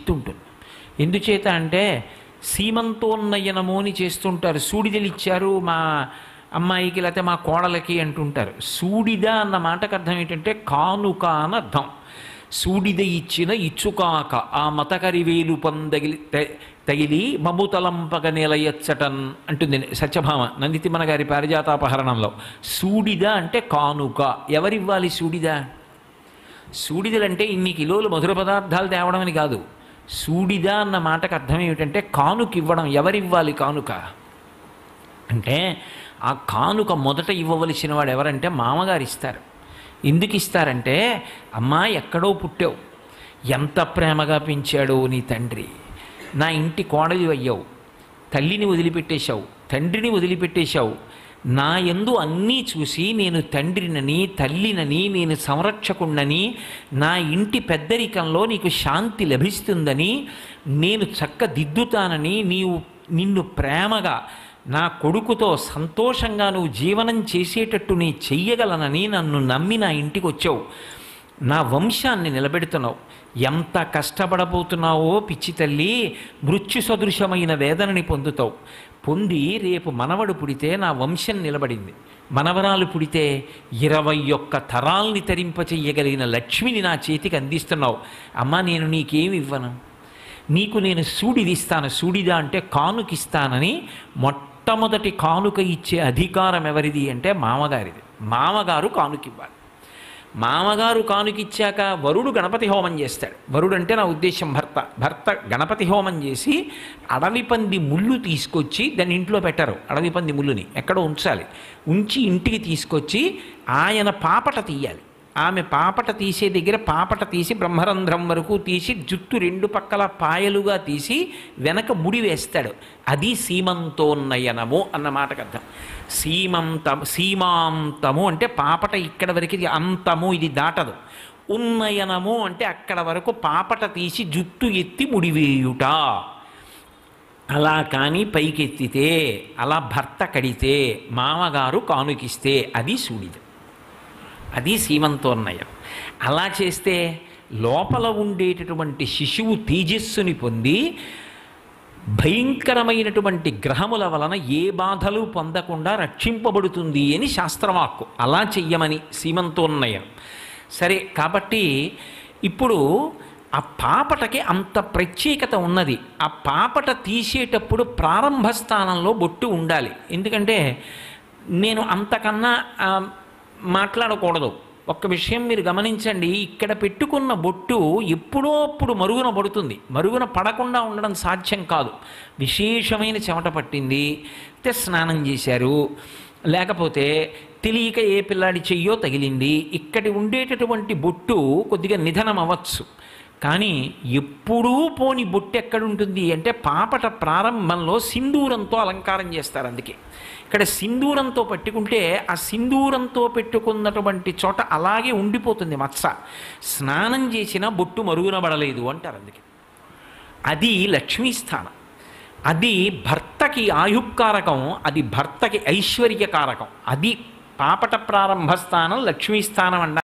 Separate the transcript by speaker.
Speaker 1: గుర్తుంటుంది ఎందుచేత అంటే సీమంతోన్నయనము అని చేస్తుంటారు సూడిదలు ఇచ్చారు మా అమ్మాయికి లేకపోతే మా కోడలకి అంటుంటారు సూడిద అన్న మాటకు అర్థం ఏంటంటే కానుక అని అర్థం సూడిద ఇచ్చిన ఇచ్చుకాక ఆ మతకరి వేలు పొందగిలి త- తగిలి మముతలంపగ నిలయచ్చటన్ అంటుంది సత్యభామ నందితిమ్మన గారి పారిజాతాపహరణంలో సూడిద అంటే కానుక ఎవరివ్వాలి సూడిద సూడిదలంటే ఇన్ని కిలోలు మధుర పదార్థాలు తేవడం అని కాదు సూడిద అన్న మాటకు అర్థం ఏమిటంటే కానుక ఇవ్వడం ఎవరివ్వాలి కానుక అంటే ఆ కానుక మొదట ఇవ్వవలసిన వాడు ఎవరంటే మామగారు ఇస్తారు ఎందుకు ఇస్తారంటే అమ్మా ఎక్కడో పుట్టావు ఎంత ప్రేమగా పెంచాడో నీ తండ్రి నా ఇంటి కోడలి అయ్యావు తల్లిని వదిలిపెట్టేశావు తండ్రిని వదిలిపెట్టేశావు నా యందు అన్నీ చూసి నేను తండ్రినని తల్లినని నేను సంరక్షకుణ్ణని నా ఇంటి పెద్దరికంలో నీకు శాంతి లభిస్తుందని నేను చక్కదిద్దుతానని నీవు నిన్ను ప్రేమగా నా కొడుకుతో సంతోషంగా నువ్వు జీవనం చేసేటట్టు నీ చెయ్యగలనని నన్ను నమ్మి నా ఇంటికి వచ్చావు నా వంశాన్ని నిలబెడుతున్నావు ఎంత కష్టపడబోతున్నావో పిచ్చి తల్లి మృత్యు సదృశమైన వేదనని పొందుతావు పొంది రేపు మనవడు పుడితే నా వంశం నిలబడింది మనవరాలు పుడితే ఇరవై ఒక్క తరాల్ని తరింపచెయ్యగలిగిన లక్ష్మిని నా చేతికి అందిస్తున్నావు అమ్మా నేను నీకేమి ఇవ్వను నీకు నేను సూడిదిస్తాను సూడిద అంటే కానుకిస్తానని మొట్టమొదటి కానుక ఇచ్చే అధికారం ఎవరిది అంటే మామగారిది మామగారు కానుకివ్వాలి మామగారు కానుకిచ్చాక వరుడు గణపతి హోమం చేస్తాడు వరుడు అంటే నా ఉద్దేశం భర్త భర్త గణపతి హోమం చేసి అడవి పంది ముళ్ళు తీసుకొచ్చి దాన్ని ఇంట్లో పెట్టరు అడవి పంది ముళ్ళుని ఎక్కడో ఉంచాలి ఉంచి ఇంటికి తీసుకొచ్చి ఆయన పాపట తీయాలి ఆమె పాపట తీసే దగ్గర పాపట తీసి బ్రహ్మరంధ్రం వరకు తీసి జుట్టు రెండు పక్కల పాయలుగా తీసి వెనక ముడి వేస్తాడు అది సీమంతోన్నయనము అన్న మాటకు అర్థం సీమంతం సీమాంతము అంటే పాపట ఇక్కడ వరకు ఇది అంతము ఇది దాటదు ఉన్నయనము అంటే అక్కడ వరకు పాపట తీసి జుట్టు ఎత్తి ముడివేయుట అలా కానీ పైకెత్తితే అలా భర్త కడితే మామగారు కానుకిస్తే అది సూడిద అది సీమంతోన్నయం అలా చేస్తే లోపల ఉండేటటువంటి శిశువు తేజస్సుని పొంది భయంకరమైనటువంటి గ్రహముల వలన ఏ బాధలు పొందకుండా రక్షింపబడుతుంది అని శాస్త్రవాక్కు అలా చెయ్యమని సీమంతోన్నయం సరే కాబట్టి ఇప్పుడు ఆ పాపటకి అంత ప్రత్యేకత ఉన్నది ఆ పాపట తీసేటప్పుడు ప్రారంభ స్థానంలో బొట్టు ఉండాలి ఎందుకంటే నేను అంతకన్నా ఆ, మాట్లాడకూడదు ఒక్క విషయం మీరు గమనించండి ఇక్కడ పెట్టుకున్న బొట్టు ఎప్పుడో అప్పుడు మరుగున పడుతుంది మరుగున పడకుండా ఉండడం సాధ్యం కాదు విశేషమైన చెమట పట్టింది అయితే స్నానం చేశారు లేకపోతే తెలియక ఏ పిల్లాడి చెయ్యో తగిలింది ఇక్కడి ఉండేటటువంటి బొట్టు కొద్దిగా నిధనం అవ్వచ్చు కానీ ఎప్పుడూ పోని బొట్టు ఎక్కడుంటుంది అంటే పాపట ప్రారంభంలో సింధూరంతో అలంకారం చేస్తారు అందుకే ఇక్కడ సింధూరంతో పట్టుకుంటే ఆ సింధూరంతో పెట్టుకున్నటువంటి చోట అలాగే ఉండిపోతుంది మత్స స్నానం చేసిన బొట్టు మరుగునబడలేదు అంటారు అందుకే అది లక్ష్మీస్థానం అది భర్తకి ఆయుక్కారకం అది భర్తకి ఐశ్వర్యకారకం అది పాపట ప్రారంభ స్థానం లక్ష్మీస్థానం అన్న